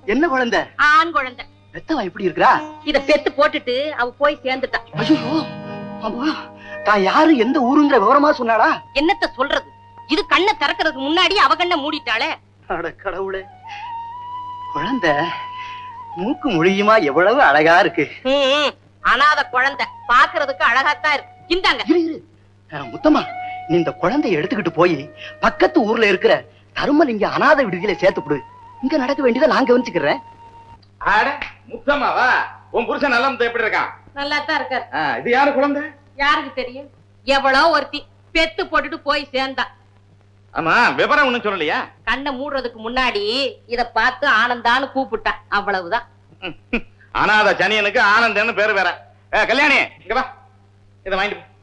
என்ன குழந்தை ஆண் குழந்தை பெத்தவா எப்படி இருக்கிறா இத பெத்து போட்டுட்டு அவ போய் சேர்ந்துட்டா ஐயோ அம்மா தான் யாரு எந்த ஊருங்கிற விவரமா சொன்னாடா என்னத்த சொல்றது இது கண்ணை திறக்கிறதுக்கு முன்னாடி அவ கண்ணை மூடிட்டாளே அட கடவுளே குழந்தை மூக்கு மொழியுமா எவ்வளவு அழகா இருக்கு ம், அனாதை குழந்தை பாக்குறதுக்கு அழகாத்தான் இருக்கு இந்தாங்க இரு இரு அஹ், முத்தம்மா நீ இந்த குழந்தைய எடுத்துக்கிட்டு போய் பக்கத்து ஊர்ல இருக்கிற தர்மலிங்க அநாத விடுதியில சேர்த்துப்பிடு இங்க நடக்க வேண்டியதை நான் கவனிச்சுக்கிறேன் ஆட முத்தம்மாவா உன் புருஷன் நல்லா எப்படி இருக்கான் நல்லா தான் இருக்காரு ஆ, இது யாரு குழந்தை யாருக்கு தெரியும் எவ்வளோ ஒருத்தி பெத்து போட்டுட்டு போய் சேர்ந்தா ஆமா விவரம் ஒண்ணும் சொல்லலையா கண்ணை மூடுறதுக்கு முன்னாடி இத பார்த்து ஆனந்தான்னு கூப்பிட்டா அவ்வளவுதான் அனாத சனியனுக்கு ஆனந்தன்னு பேரு வேற ஏ, கல்யாணி இங்க வா இத வாங்கிட்டு போ.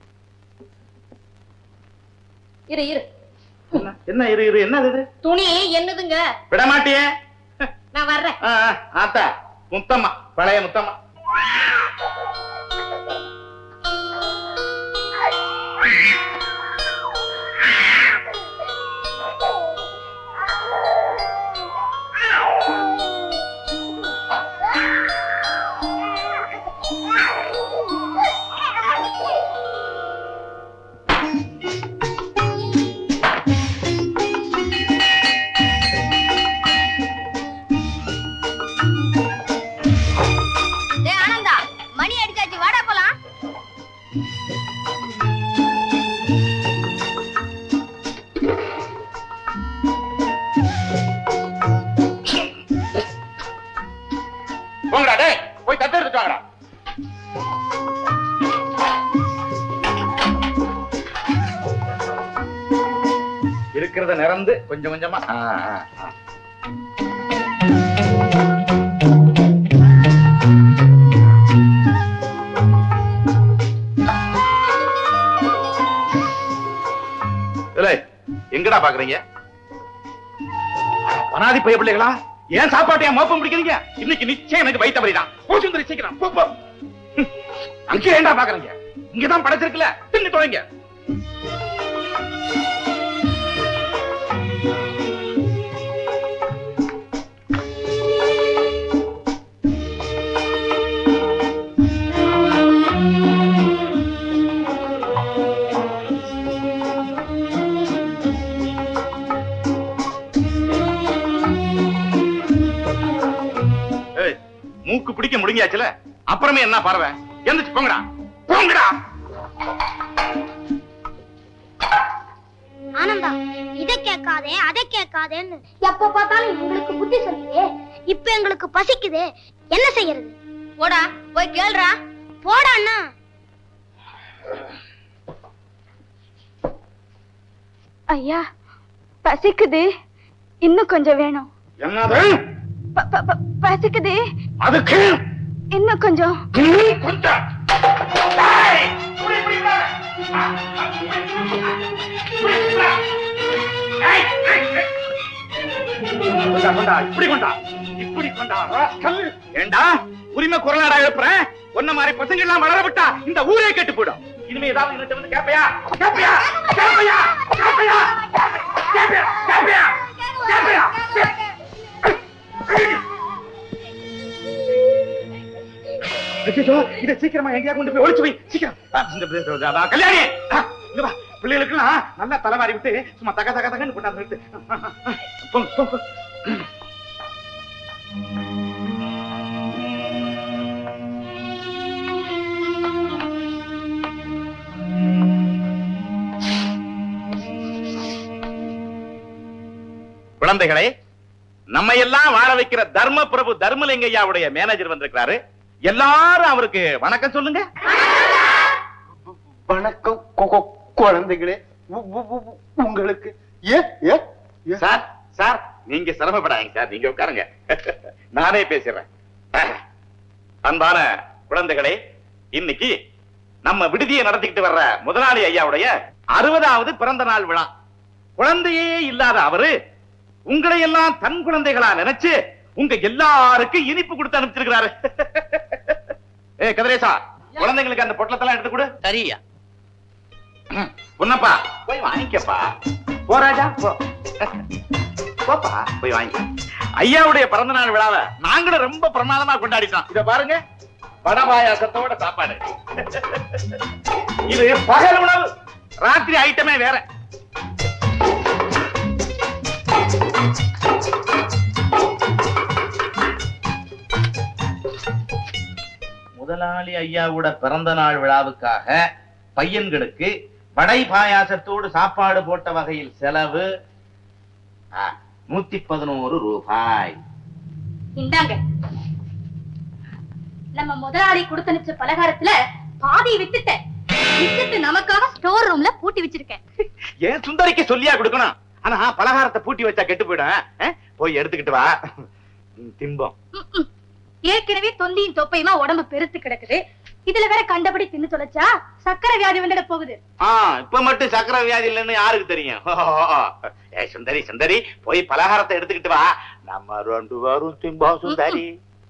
இரு இரு என்ன- என்ன இரு இரு என்ன இது துணி என்னதுங்க விட மாட்டியே நான் வர்றேன் ஆ, ஆ, ஆத்தா முத்தம்மா பழைய முத்தம்மா டேய் ஆனந்தா மணி அடிச்சாச்சு வாடா போலாம் போங்கடா டேய் போய் தட்டு எடுத்துட்டு வாங்கடா இருக்கிறத நிறந்து கொஞ்சம் கொஞ்சமா ஆ, ஆ, ஆ. ஏலே, எங்கடா பாக்குறீங்க அனாதி பைய பிள்ளைகளா ஏன் சாப்பாட்டையா மோப்பம் பிடிக்கிறீங்க இன்னைக்கு நிச்சயம் எனக்கு வைத்த தான் போச்சுந்தரி சீக்கிரம் போ போ ஹம். அங்கே ஏன்டா பாக்குறீங்க இங்கதான் படைச்சிருக்குல தின்னு தொலைங்க ஏய், மூக்கு பிடிக்க முடிஞ்சாச்சுல அப்புறமே என்ன பறவை எந்திரிச்சு போங்கடா போங்கடா ஆனந்தா இதை கேட்காதே அதை கேட்காதேன்னு எப்ப பார்த்தாலும் உங்களுக்கு புத்தி சொல்லியே இப்ப எங்களுக்கு பசிக்குதே என்ன செய்யறது போடா போய் கேளுடா போடா அண்ணா ஐயா பசிக்குது இன்னும் கொஞ்சம் வேணும் என்னது ப- ப- ப- பசிக்குது அதுக்கு இன்னும் கொஞ்சம் இன்னும் கொஞ்சம் டேய், இப்படி இப்படி விடாத. ஆ, ஆ, இப்படி விடாத. ஏய், ஏய், ஏய். கொண்டா, கொண்டா, இப்படி கொண்டா இப்படி கொண்டா ராஸ்கல். ஏண்டா உரிமை குரலாடா எழுப்புறேன் ஒன்ன மாதிரி பசங்க எல்லாம் வளர விட்டா இந்த ஊரே கெட்டு போயிடும் இனிமே ஏதாவது என்கிட்ட வந்து கேப்பையா கேப்பையா கேப்பையா கேப்பையா கேப்பையா கேப்பையா கேப்பையா ஐயோ இத சீக்கிரமா எங்கேயா கொண்டு போய் ஒளிச்சு வை சீக்கிரம் ஆ, இந்த இந்த- இந்த- அதான் கல்யாணி ஆ, இங்க வா பிள்ளைகளுக்கெல்லாம் நல்லா தலைவாரி விட்டு சும்மா தக தக தகன்னு கொண்டாந்து நிறுத்து. ஆ, ஆ, ஆ. போங்க போங்க போங்க. குழந்தைகளே நம்ம எல்லாம் வாழ வைக்கிற தர்ம பிரபு தர்மலிங்கையாவுடைய மேனேஜர் வந்திருக்கிறாரு எல்லாரும் அவருக்கு வணக்கம் சொல்லுங்க வணக்கம் கொ- கொ- குழந்தைகளே உ- உ- உ- உங்களுக்கு ஏ ஏ ஏ. சார் சார் நீங்க சிரமப்படாதீங்க சார் நீங்க உட்காருங்க நானே பேசுறேன் அன்பான குழந்தைகளே இன்னைக்கு நம்ம விடுதியை நடத்திக்கிட்டு வர்ற முதலாளி ஐயாவுடைய அறுபதாவது பிறந்த நாள் விழா குழந்தையே இல்லாத அவரு உங்களை எல்லாம் தன் குழந்தைகளா நினைச்சு உங்க எல்லாருக்கும் இனிப்பு கொடுத்து அனுப்பிச்சிருக்கிறாரு ஏ கதிரேசா குழந்தைங்களுக்கு அந்த பொட்டலத்தெல்லாம் எடுத்து கொடு சரியா பொன்னப்பா போய் வாங்கிக்கப்பா போராஜா போ போப்பா போய் வாங்கி ஐயாவுடைய பிறந்த நாள் விழாவை நாங்களும் ரொம்ப பிரமாதமா கொண்டாடிட்டோம் இத பாருங்க வடபாயாசத்தோட சாப்பாடு இது பகல் உணவு ராத்திரி ஐட்டமே வேற முதலாளி ஐயாவோட பிறந்த நாள் விழாவுக்காக பையன்களுக்கு வடை பாயாசத்தோடு சாப்பாடு போட்ட வகையில் செலவு நூத்தி பதினோரு ரூபாய் இந்தாங்க நம்ம முதலாளி கொடுத்தனுச்ச பலகாரத்துல பாதி வித்துட்டேன் வித்துட்டு நமக்காக ஸ்டோர் ரூம்ல பூட்டி வச்சிருக்கேன் ஏன் சுந்தரிக்கு சொல்லியா கொடுக்கணும் ஆனா பலகாரத்தை பூட்டி வச்சா கெட்டு போயிடும் ஆ? போய் எடுத்துக்கிட்டு வா ம், திம்போம் ம், ம். ஏற்கனவே தொந்தியும் தொப்பையுமா உடம்பு பெருத்து கிடக்குது இதுல வேற கண்டபடி தின்னு தொலைச்சா சக்கரை வியாதி வந்துட போகுது ஆ இப்ப மட்டும் சக்கரை வியாதி இல்லைன்னு யாருக்கு தெரியும் ஏ சுந்தரி சுந்தரி போய் பலகாரத்தை எடுத்துக்கிட்டு வா நம்ம ரெண்டு பேரும் திம்போம் சுந்தரி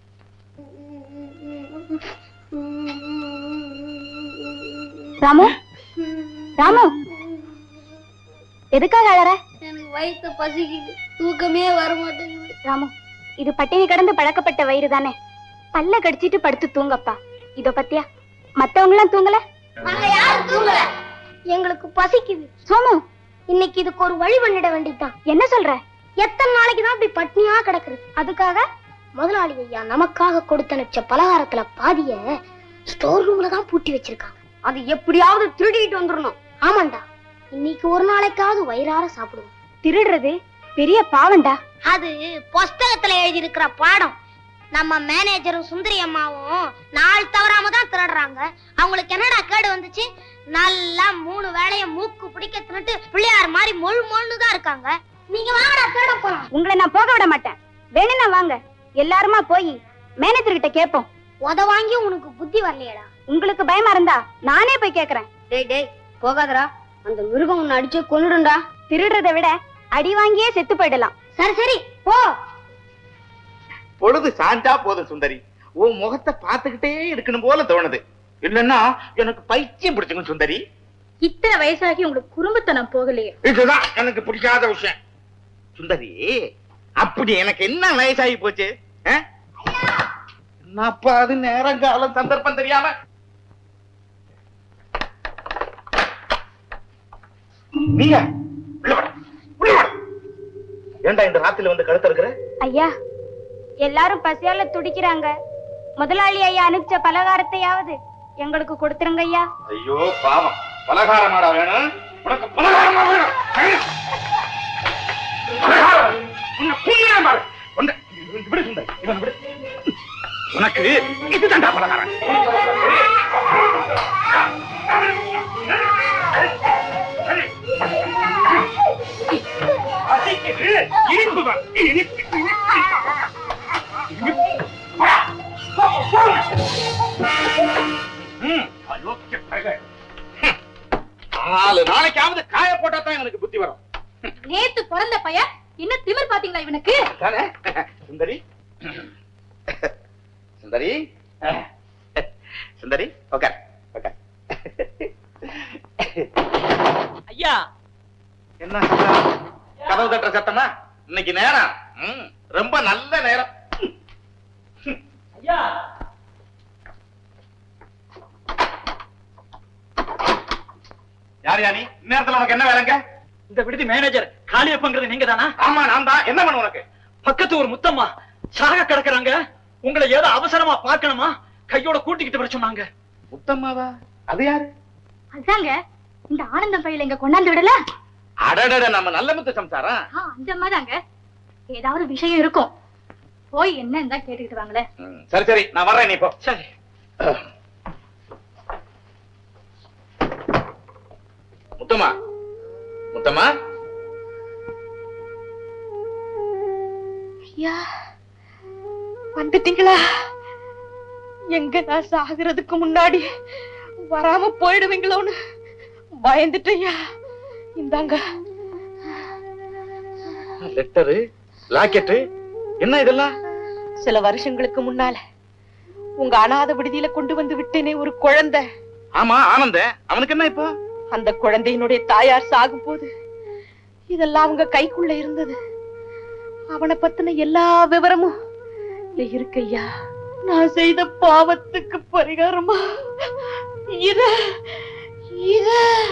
ராமு ராமு எதுக்காக அழற எனக்கு வயிற்று பசிக்குது தூக்கமே வர மாட்டேங்குது ராமு இது பட்டினி கடந்து பழக்கப்பட்ட வயிறு தானே பல்ல கடிச்சிட்டு படுத்து தூங்கப்பா இதோ பத்தியா மத்தவங்க எல்லாம் தூங்கல நாங்க யாரும் தூங்கல எங்களுக்கு பசிக்குது சோமு இன்னைக்கு இதுக்கு ஒரு வழி பண்ணிட வேண்டியதுதான் என்ன சொல்ற எத்தனை நாளைக்கு தான் இப்படி பட்னியா கிடக்குறது அதுக்காக முதலாளி ஐயா நமக்காக கொடுத்தனுச்ச பலகாரத்துல பாதிய ஸ்டோர் ரூம்ல தான் பூட்டி வச்சிருக்காங்க அது எப்படியாவது திருடிட்டு வந்துடணும் ஆமாண்டா இன்னைக்கு ஒரு நாளைக்காவது வயிறார சாப்பிடுவோம் திருடுறது பெரிய பாவண்டா அது புஸ்தகத்துல எழுதி இருக்கிற பாடம் நம்ம மேனேஜரும் சுந்தரி அம்மாவும் நாள் தவறாம தான் திருடுறாங்க அவங்களுக்கு என்னடா கேடு வந்துச்சு நல்லா மூணு வேளையும் மூக்கு பிடிக்க தின்னுட்டு பிள்ளையார் மாதிரி மொழு மொழுன்னு தான் இருக்காங்க நீங்க வாங்கடா தேட போலாம் உங்களை நான் போக விட மாட்டேன் வேணும்னா வாங்க எல்லாருமா போய் மேனேஜர் கிட்ட கேட்போம் உத வாங்கி உனக்கு புத்தி வரலையடா உங்களுக்கு பயமா இருந்தா நானே போய் கேக்குறேன் டேய் டேய் போகாதடா அந்த மிருகம் உன்னை அடிச்சு கொன்னுடும்டா திருடுறதை விட அடி வாங்கியே செத்து போயிடலாம் சரி சரி போ பொழுது சாஞ்சா போதும் சுந்தரி உன் முகத்தை பார்த்துக்கிட்டே இருக்கணும் போல தோணுது இல்லன்னா எனக்கு பைத்தியம் பிடிச்சுங்க சுந்தரி இத்தனை வயசாகி உங்களுக்கு குறும்புத்தனம் போகலையே இதுதான் எனக்கு பிடிக்காத விஷயம் சுந்தரி அப்படி எனக்கு என்ன வயசாகி போச்சு ஆ? என்னப்பா அது நேரம் காலம் சந்தர்ப்பம் தெரியாம நீங்க உள்ள வாடா, உள்ள வாடா. ஏன்டா இந்த ராத்திரில வந்து கழுத்த இருக்கிற ஐயா எல்லாரும் பசியால துடிக்கிறாங்க முதலாளி ஐயா அனுப்பிச்ச பலகாரத்தையாவது எங்களுக்கு கொடுத்துருங்க ஐயா ஐயோ பாவம் பலகாரமாடா வேணும் உனக்கு பலகாரமா வேணும் வேணும். பலகாரம் உன்னை புண்ணியம் பாரு உன்னை- விடு சுந்தரி, இவனை விடு. உனக்கு இதுதான்டா பலகாரம் பசிக்குது, இனிப்பு வா, இனிப்பு, இனிப்பு. இனிப்பு. வா, போ, போ. ம், அயோக்கிய பயலே. ஹம். நாலு நாளைக்காவது காய போட்டா தான் எனக்கு புத்தி வரும் நேத்து பிறந்த பையன் இன்னும் திமிர் பாத்தீங்களா இவனுக்கு தானே சுந்தரி சுந்தரி சுந்தரி உட்கார் உட்கார் ஐயா என்ன சத்தம்? கதவு தட்டுற சத்தமா இன்னைக்கு நேரம் ம், ரொம்ப நல்ல நேரம் ஐயா யார் யானி இந்நேரத்துல உனக்கு என்ன வேலைங்க இந்த விடுதி மேனேஜர் காளியப்பங்கிறது நீங்க தானா ஆமா நான் தான் என்ன பண்ண உனக்கு பக்கத்து ஒரு முத்தம்மா சாக கிடக்குறாங்க உங்களை ஏதோ அவசரமா பார்க்கணுமா கையோட கூட்டிக்கிட்டு வர சொன்னாங்க முத்தம்மாவா அது யாரு அதாங்க இந்த ஆனந்தம் பையில இங்க கொண்டாந்து விடல அடடட நம்ம நல்ல முத்து சம்சாரம் ஆ, அந்த மாதிரிதாங்க ஏதாவது விஷயம் இருக்கும் போய் என்னன்னு தான் கேட்டுக்கிட்டு வாங்களே ம், சரி சரி நான் வர்றேன் நீ இப்போ சரி முத்தம்மா முத்தம்மா ஐயா வந்துட்டீங்களா எங்க நான் சாகுறதுக்கு முன்னாடி வராம போயிடுவீங்களோன்னு பயந்துட்டேயா இந்தாங்க லெட்டரு லாக்கெட்டு என்ன இதெல்லாம் சில வருஷங்களுக்கு முன்னால உங்க அனாத விடுதியில கொண்டு வந்து விட்டேனே ஒரு குழந்தை ஆமா ஆனந்த அவனுக்கு என்ன இப்போ அந்த குழந்தையினுடைய தாயார் சாகும் போது இதெல்லாம் அவங்க கைக்குள்ள இருந்தது அவனை பத்தின எல்லா விவரமும் இதுல இருக்கையா நான் செய்த பாவத்துக்கு பரிகாரமா இத இத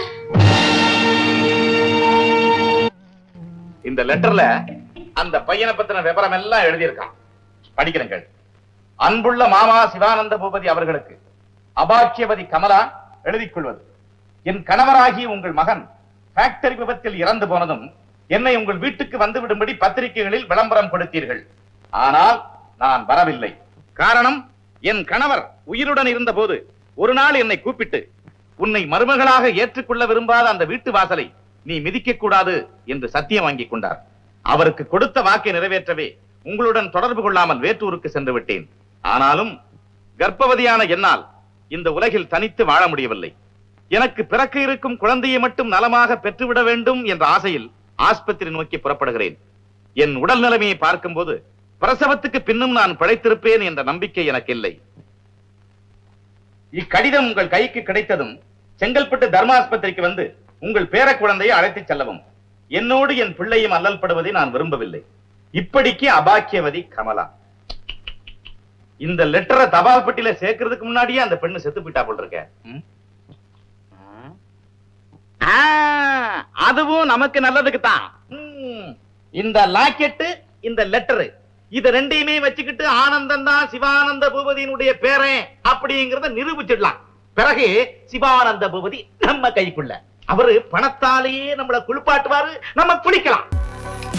இந்த லெட்டர்ல அந்த பையனை பத்தின விவரம் எல்லாம் எழுதியிருக்கான் படிக்கிறேன் கேள் அன்புள்ள மாமா சிவானந்த பூபதி அவர்களுக்கு அபாக்கியவதி கமலா எழுதிக் கொள்வது என் கணவராகி உங்கள் மகன் ஃபேக்டரி விபத்தில் இறந்து போனதும் என்னை உங்கள் வீட்டுக்கு வந்து விடும்படி பத்திரிகைகளில் விளம்பரம் கொடுத்தீர்கள் ஆனால் நான் வரவில்லை காரணம் என் கணவர் உயிருடன் இருந்தபோது ஒரு நாள் என்னை கூப்பிட்டு உன்னை மருமகளாக ஏற்றுக்கொள்ள விரும்பாத அந்த வீட்டு வாசலை நீ மிதிக்க கூடாது என்று சத்தியம் வாங்கிக் கொண்டார் அவருக்கு கொடுத்த வாக்கை நிறைவேற்றவே உங்களுடன் தொடர்பு கொள்ளாமல் வேற்றூருக்கு சென்று விட்டேன் ஆனாலும் கர்ப்பவதியான என்னால் இந்த உலகில் தனித்து வாழ முடியவில்லை எனக்கு பிறக்க இருக்கும் குழந்தையை மட்டும் நலமாக பெற்றுவிட வேண்டும் என்ற ஆசையில் ஆஸ்பத்திரி நோக்கி புறப்படுகிறேன் என் உடல் நிலைமையை பார்க்கும்போது பிரசவத்துக்கு பின்னும் நான் பிழைத்திருப்பேன் என்ற நம்பிக்கை எனக்கு இல்லை இக்கடிதம் உங்கள் கைக்கு கிடைத்ததும் செங்கல்பட்டு தர்மாஸ்பத்திரிக்கு வந்து உங்கள் பேர குழந்தையை அழைத்துச் செல்லவும் என்னோடு என் பிள்ளையும் அல்லல்படுவதை நான் விரும்பவில்லை இப்படிக்கு அபாக்கியவதி கமலா இந்த லெட்டரை தபால் பெட்டியில சேர்க்கறதுக்கு முன்னாடியே அந்த பெண்ணு செத்து போயிட்டா போல் இருக்க ம்? ஆ, அதுவும் நமக்கு நல்லதுக்கு தான் இந்த லாக்கெட்டு இந்த லெட்டரு இத ரெண்டையுமே வச்சுக்கிட்டு ஆனந்தம் தான் சிவானந்த பூபதியினுடைய பேரன் அப்படிங்கறத நிரூபிச்சிடலாம் பிறகு சிவானந்த பூபதி நம்ம கைக்குள்ள அவரு பணத்தாலேயே நம்மள குளிப்பாட்டுவாரு நம்ம குளிக்கலாம்